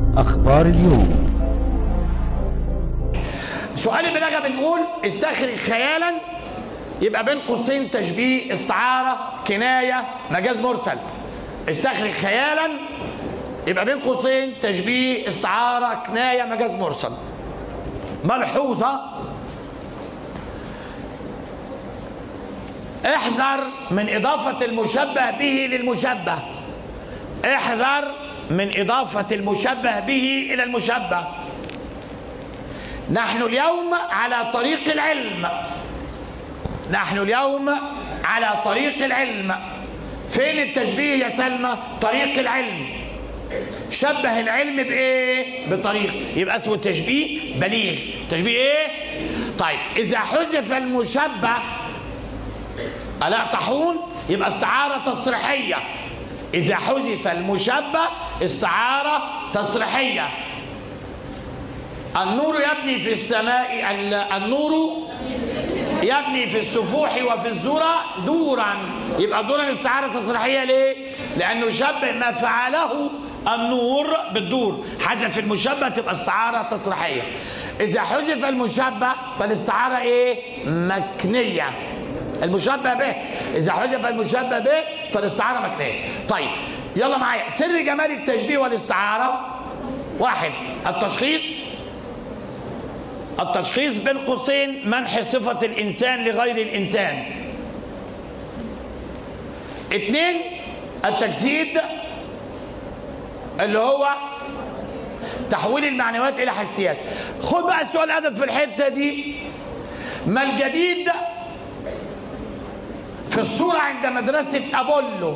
أخبار اليوم سؤال البلاغه بنقول استخرج خيالا يبقى بين قوسين تشبيه استعاره كنايه مجاز مرسل استخرج خيالا يبقى بين قوسين تشبيه استعاره كنايه مجاز مرسل ملحوظه احذر من اضافه المشبه به للمشبه احذر من اضافه المشبه به الى المشبه نحن اليوم على طريق العلم نحن اليوم على طريق العلم فين التشبيه يا سلمى طريق العلم شبه العلم بايه بطريق يبقى اسمه تشبيه بليغ تشبيه ايه طيب اذا حذف المشبه الا طاحون يبقى استعاره تصريحيه اذا حذف المشبه استعاره تصريحيه النور يبني في السماء ال- النور يبني في السفوح وفي الذرى دورا يبقى دورا استعارة تصريحية ليه؟ لأنه شبه ما فعله النور بالدور حذف المشبه تبقى استعارة تصريحية إذا حذف المشبه فالاستعارة إيه؟ مكنية المشبه به إذا حذف المشبه به فالاستعارة مكنية طيب يلا معايا سر جمال التشبيه والاستعارة واحد التشخيص التشخيص بين قوسين منح صفة الإنسان لغير الإنسان اثنين التجسيد اللي هو تحويل المعنويات إلى حسيات خد بقى السؤال أدب في الحتة دي ما الجديد في الصورة عند مدرسة أبولو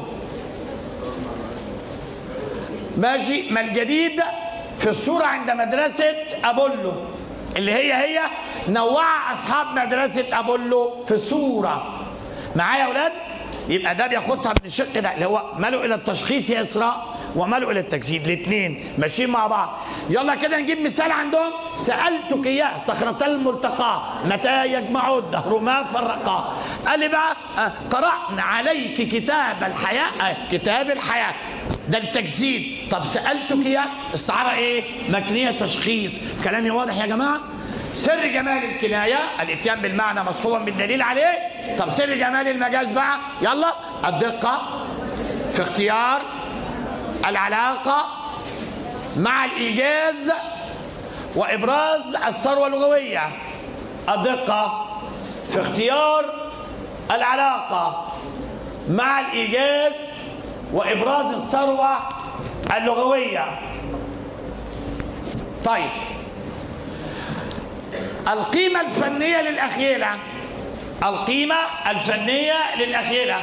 ماشي ما الجديد في الصورة عند مدرسة أبولو اللي هي هي نوع أصحاب مدرسة أبولو في الصورة معايا يا أولاد يبقى ده بياخدها من الشق ده اللي هو ماله إلى التشخيص يا إسراء وماله إلى التجسيد الاثنين ماشيين مع بعض يلا كده نجيب مثال عندهم سألتك إياه صخرة الملتقى متى يجمع الدهر ما فرقا قال لي بقى آه، قرأنا عليك كتاب الحياة آه، كتاب الحياة ده التجسيد طب سألتك يا استعارة ايه مكنية تشخيص كلامي واضح يا جماعة سر جمال الكناية الاتيان بالمعنى مصحوبا بالدليل عليه طب سر جمال المجاز بقى يلا الدقة في اختيار العلاقة مع الإيجاز وإبراز الثروة اللغوية الدقة في اختيار العلاقة مع الإيجاز وإبراز الثروة اللغوية طيب القيمة الفنية للأخيلة القيمة الفنية للأخيلة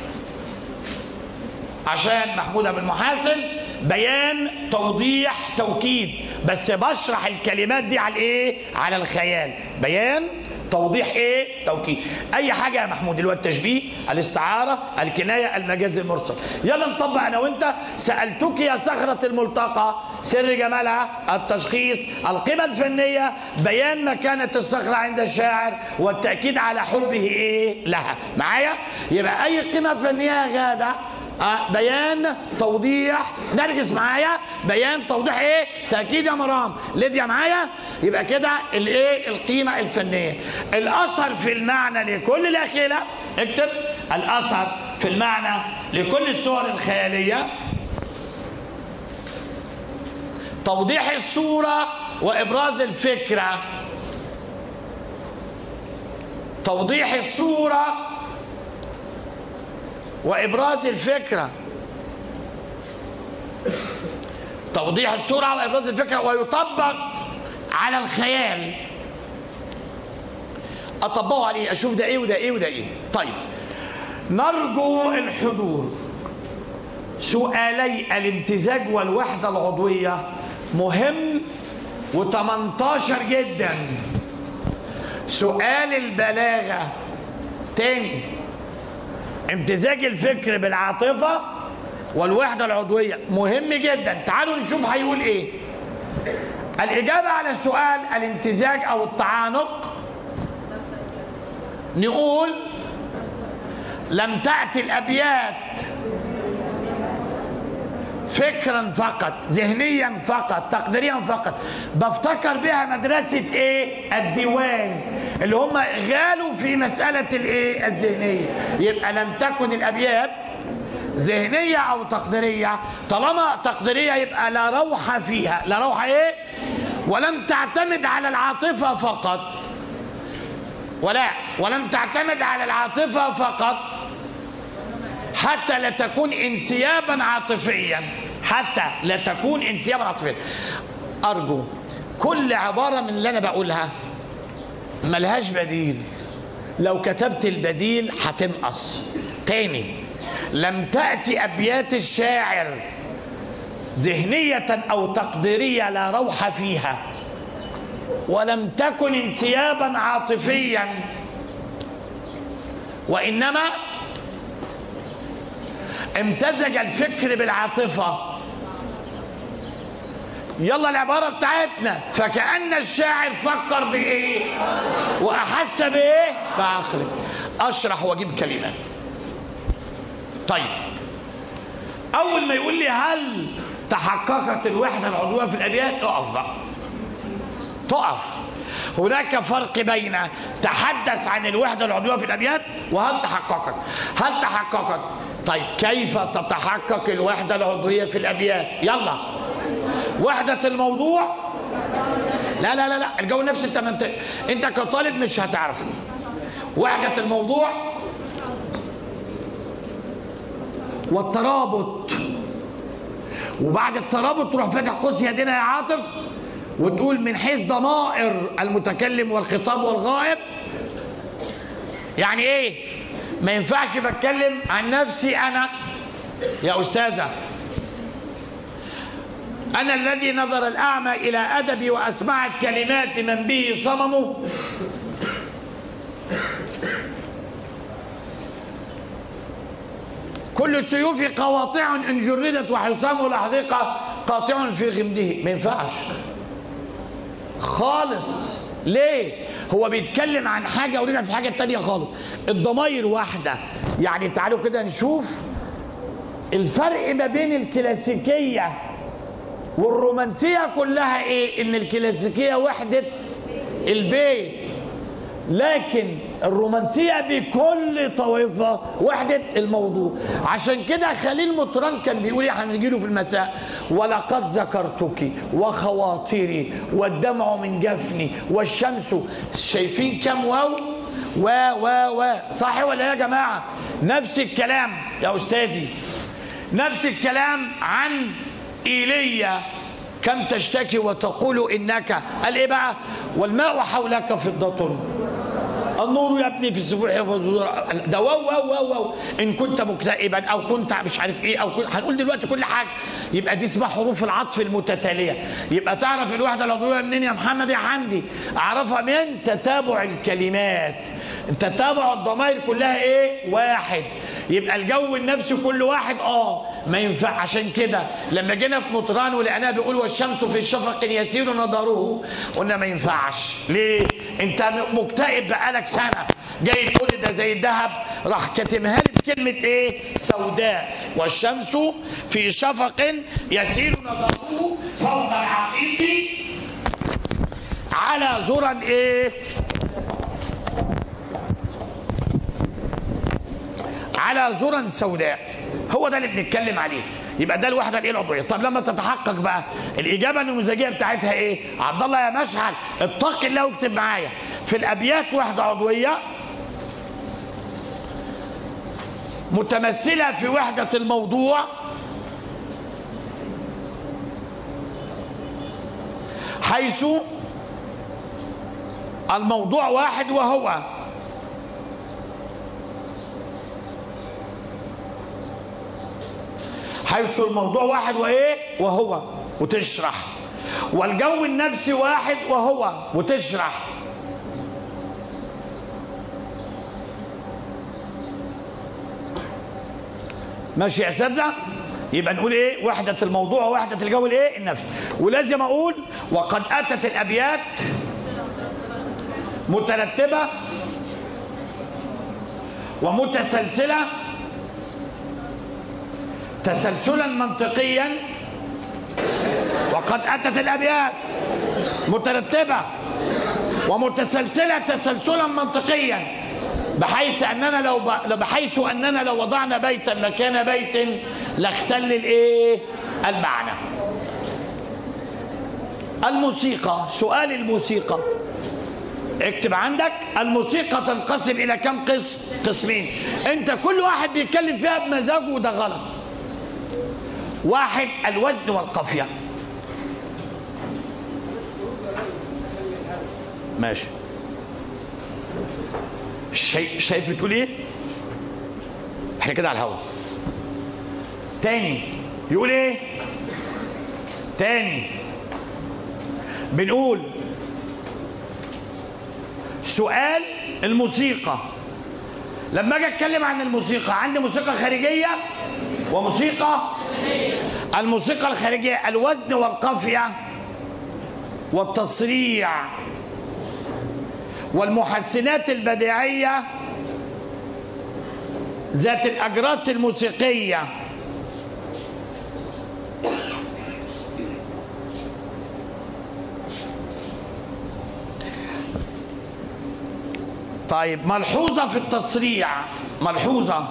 عشان محمود أبو المحاسن بيان توضيح توكيد بس بشرح الكلمات دي على الايه على الخيال بيان توضيح ايه توكيد اي حاجه يا محمود اللي هو التشبيه الاستعاره الكنايه المجاز المرسل يلا نطبق انا وانت سالتك يا صخره الملتقى سر جمالها التشخيص القيمه الفنيه بيان مكانه الصخره عند الشاعر والتاكيد على حبه ايه لها معايا يبقى اي قيمه فنيه يا غاده آه بيان توضيح نرجس معايا بيان توضيح ايه تاكيد يا مرام ليديا معايا يبقى كده الايه القيمه الفنيه الاثر في المعنى لكل الاخيله اكتب الاثر في المعنى لكل الصور الخياليه توضيح الصوره وابراز الفكره توضيح الصوره وابراز الفكره توضيح الصوره وابراز الفكره ويطبق على الخيال اطبقه عليه اشوف ده ايه وده ايه وده ايه طيب نرجو الحضور سؤالي الامتزاج والوحده العضويه مهم و18 جدا سؤال البلاغه تاني امتزاج الفكر بالعاطفة والوحدة العضوية مهم جدا تعالوا نشوف هيقول ايه الإجابة على السؤال الامتزاج أو التعانق نقول لم تأتي الأبيات فكرا فقط ذهنيا فقط تقديريا فقط بفتكر بها مدرسة ايه الديوان اللي هم غالوا في مسألة الايه الذهنية يبقى لم تكن الأبيات ذهنية أو تقديرية طالما تقديرية يبقى لا روح فيها لا روح ايه ولم تعتمد على العاطفة فقط ولا ولم تعتمد على العاطفة فقط حتى لا تكون انسيابا عاطفيا حتى لا تكون انسيابا عاطفيا أرجو كل عبارة من اللي أنا بقولها ملهاش بديل لو كتبت البديل هتنقص تاني لم تأتي أبيات الشاعر ذهنية أو تقديرية لا روح فيها ولم تكن انسيابا عاطفيا وإنما امتزج الفكر بالعاطفة يلا العبارة بتاعتنا فكأن الشاعر فكر بإيه وأحس بإيه بعقله أشرح وأجيب كلمات طيب أول ما يقول لي هل تحققت الوحدة العضوية في الأبيات اقف بقى تقف هناك فرق بين تحدث عن الوحدة العضوية في الأبيات وهل تحققت هل تحققت طيب كيف تتحقق الوحدة العضوية في الأبيات يلا وحدة الموضوع لا لا لا لا الجو نفس انت منت... انت كطالب مش هتعرفه وحدة الموضوع والترابط وبعد الترابط تروح فاتح قوس يدينا يا عاطف وتقول من حيث ضمائر المتكلم والخطاب والغائب يعني ايه ما ينفعش بتكلم عن نفسي انا يا استاذه انا الذي نظر الاعمى الى ادبي واسمعت كلمات من به صممه كل السيوف قواطع ان جردت وحسام الاحذقه قاطع في غمده ما ينفعش خالص ليه هو بيتكلم عن حاجه ورجع في حاجه تانية خالص الضماير واحده يعني تعالوا كده نشوف الفرق ما بين الكلاسيكيه والرومانسيه كلها ايه ان الكلاسيكيه وحده البيت لكن الرومانسية بكل طوائفها وحدة الموضوع عشان كده خليل مطران كان بيقول هنجيله في المساء ولقد ذكرتك وخواطري والدمع من جفني والشمس شايفين كم واو و و و صح ولا يا جماعة نفس الكلام يا أستاذي نفس الكلام عن إيليا كم تشتكي وتقول إنك قال إيه بقى والماء حولك فضة النور يا ابني في السفوح ده واو واو واو واو ان كنت مكتئبا او كنت مش عارف ايه او كنت هنقول دلوقتي كل حاجه يبقى دي اسمها حروف العطف المتتاليه يبقى تعرف الوحده العضويه منين يا محمد يا حمدي اعرفها من تتابع الكلمات تتابع الضمائر كلها ايه واحد يبقى الجو النفسي كل واحد اه ما ينفع عشان كده لما جينا في مطران ولقيناه بيقول والشمس في شفق يسير نظره قلنا ما ينفعش ليه انت مكتئب بقالك سنه جاي تقول ده زي الذهب راح كاتمها لي بكلمه ايه سوداء والشمس في شفق يسير نظره فوق العقيق على ذرى ايه على ذرى سوداء هو ده اللي بنتكلم عليه يبقى ده الوحده الايه العضويه طب لما تتحقق بقى الاجابه النموذجيه بتاعتها ايه عبد الله يا مشعل اتق الله واكتب معايا في الابيات وحده عضويه متمثله في وحده الموضوع حيث الموضوع واحد وهو حيث الموضوع واحد وايه وهو وتشرح والجو النفسي واحد وهو وتشرح ماشي يا اساتذه يبقى نقول ايه وحده الموضوع ووحده الجو الايه النفسي ولازم اقول وقد اتت الابيات مترتبه ومتسلسله تسلسلا منطقيا وقد أتت الأبيات مترتبة ومتسلسلة تسلسلا منطقيا بحيث أننا لو ب... بحيث أننا لو وضعنا بيتا مكان بيت لاختل الإيه؟ المعنى الموسيقى سؤال الموسيقى اكتب عندك الموسيقى تنقسم الى كم قسم قسمين انت كل واحد بيتكلم فيها بمزاجه وده غلط واحد الوزن والقافيه ماشي شايف شايف بتقول ايه احنا كده على الهوا تاني يقول ايه تاني بنقول سؤال الموسيقى لما اجي اتكلم عن الموسيقى عندي موسيقى خارجيه وموسيقى الموسيقى الخارجيه الوزن والقافيه والتصريع والمحسنات البديعيه ذات الاجراس الموسيقيه طيب ملحوظة في التصريع ملحوظة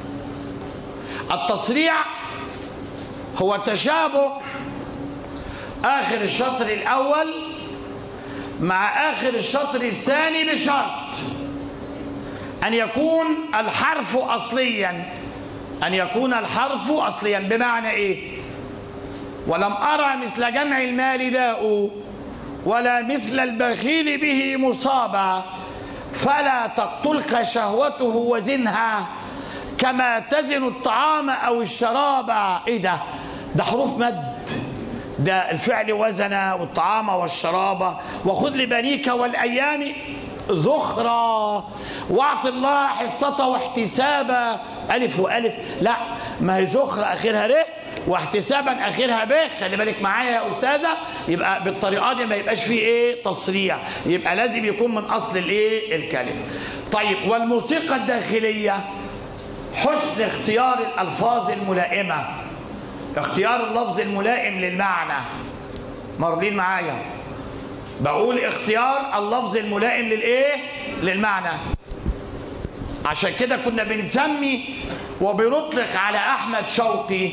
التصريع هو تشابه آخر الشطر الأول مع آخر الشطر الثاني بشرط أن يكون الحرف أصليا أن يكون الحرف أصليا بمعنى إيه ولم أرى مثل جمع المال داء ولا مثل البخيل به مصابا فلا تقتلك شهوته وزنها كما تزن الطعام او الشراب ايه ده ده حروف مد ده الفعل وزن والطعام والشراب وخذ لبنيك والايام ذخرا واعط الله حصته واحتسابا الف والف لا ما هي ذخر اخرها ر واحتسابا اخرها ب خلي بالك معايا يا استاذه يبقى بالطريقه دي ما يبقاش فيه ايه تصريع يبقى لازم يكون من اصل الايه الكلمه طيب والموسيقى الداخليه حسن اختيار الالفاظ الملائمه اختيار اللفظ الملائم للمعنى مرضين معايا بقول اختيار اللفظ الملائم للايه للمعنى عشان كده كنا بنسمي وبنطلق على احمد شوقي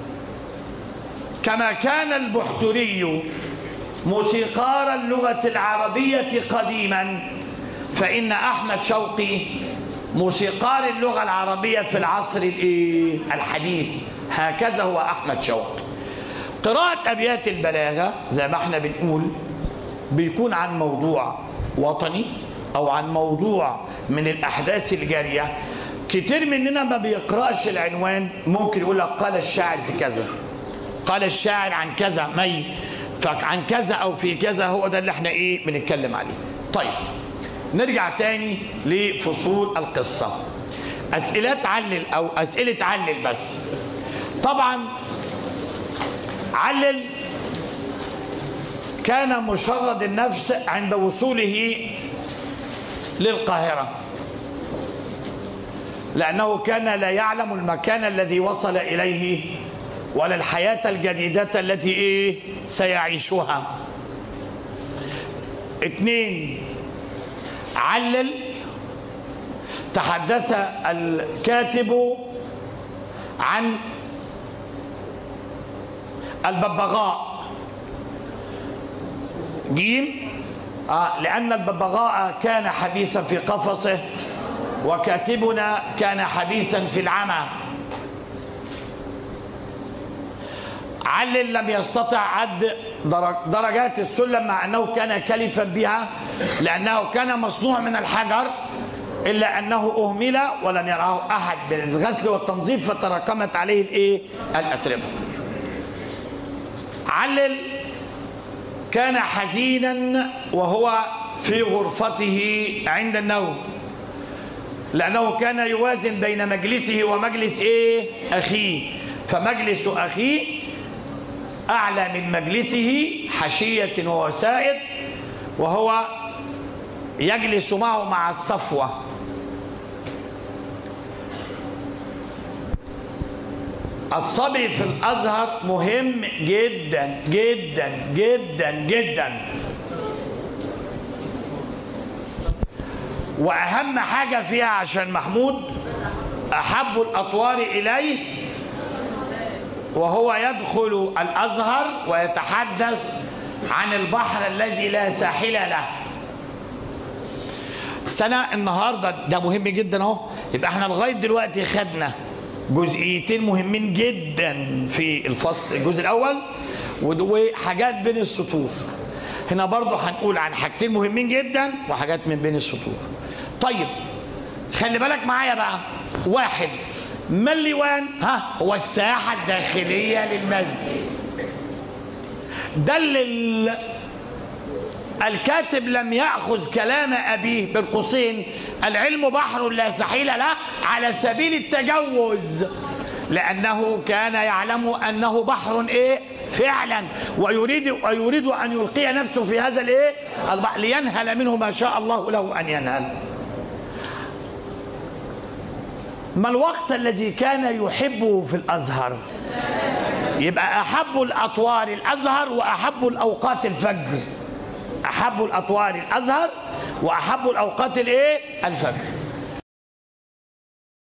كما كان البحتري موسيقار اللغة العربية قديما فإن أحمد شوقي موسيقار اللغة العربية في العصر الحديث هكذا هو أحمد شوقي قراءة أبيات البلاغة زي ما احنا بنقول بيكون عن موضوع وطني أو عن موضوع من الأحداث الجارية كتير مننا ما بيقرأش العنوان ممكن يقول لك قال الشاعر في كذا قال الشاعر عن كذا مي فعن كذا او في كذا هو ده اللي احنا ايه بنتكلم عليه طيب نرجع تاني لفصول القصه اسئله علل او اسئله علل بس طبعا علل كان مشرد النفس عند وصوله للقاهره لانه كان لا يعلم المكان الذي وصل اليه ولا الحياة الجديدة التي إيه سيعيشها اثنين علل تحدث الكاتب عن الببغاء جيم آه لأن الببغاء كان حبيسا في قفصه وكاتبنا كان حبيسا في العمى علل لم يستطع عد درجات السلم مع أنه كان كلفا بها لأنه كان مصنوع من الحجر إلا أنه أهمل ولم يراه أحد بالغسل والتنظيف فتراكمت عليه الإيه؟ الأتربة علل كان حزينا وهو في غرفته عند النوم لأنه كان يوازن بين مجلسه ومجلس إيه؟ أخيه فمجلس أخيه أعلى من مجلسه حشية ووسائد وهو يجلس معه مع الصفوة الصبي في الازهر مهم جدا جدا جدا جدا واهم حاجه فيها عشان محمود احب الاطوار اليه وهو يدخل الازهر ويتحدث عن البحر الذي لا ساحل له سنة النهاردة ده مهم جدا اهو يبقى احنا لغاية دلوقتي خدنا جزئيتين مهمين جدا في الفصل الجزء الأول وحاجات بين السطور هنا برضو هنقول عن حاجتين مهمين جدا وحاجات من بين السطور طيب خلي بالك معايا بقى واحد ما الليوان ها هو الساحة الداخلية للمسجد ده اللي الكاتب لم يأخذ كلام أبيه بين قوسين العلم بحر لا ساحل له على سبيل التجوز لأنه كان يعلم أنه بحر إيه فعلا ويريد ويريد أن يلقي نفسه في هذا الإيه البحر لينهل منه ما شاء الله له أن ينهل ما الوقت الذي كان يحبه في الأزهر يبقى أحب الأطوار الأزهر وأحب الأوقات الفجر أحب الأطوار الأزهر وأحب الأوقات الإيه الفجر